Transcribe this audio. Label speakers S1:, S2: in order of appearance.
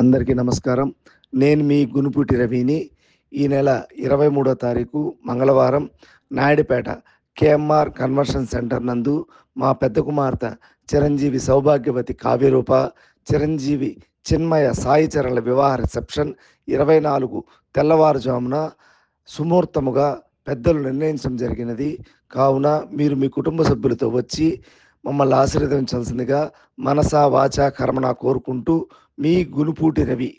S1: అందరికీ నమస్కారం నేను మీ గునుపూటి రవిని ఈ నెల ఇరవై మూడో తారీఖు మంగళవారం నాయుడుపేట కేఎంఆర్ కన్వర్షన్ సెంటర్ నందు మా పెద్ద కుమార్తె చిరంజీవి సౌభాగ్యవతి కావ్యరూప చిరంజీవి చిన్మయ సాయి చరణల వివాహ రిసెప్షన్ ఇరవై నాలుగు తెల్లవారుజామున సుముహూర్తముగా పెద్దలు నిర్ణయించడం జరిగినది కావున మీరు మీ కుటుంబ సభ్యులతో వచ్చి మమ్మల్ని ఆశీర్వదించాల్సిందిగా మనసా వాచా కర్మణ కోరుకుంటూ మీ గునుపూటి రవి